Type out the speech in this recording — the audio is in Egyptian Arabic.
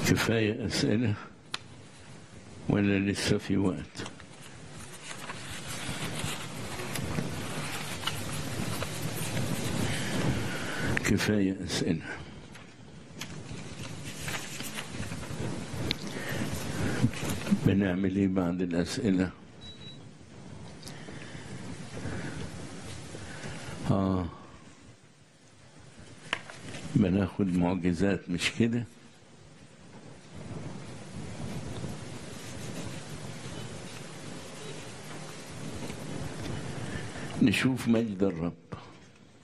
كفاية أسئلة ولا لسه في وقت كفاية أسئلة بنعمل ايه بعد الأسئلة آه بناخد معجزات مش كده نشوف مجد الرب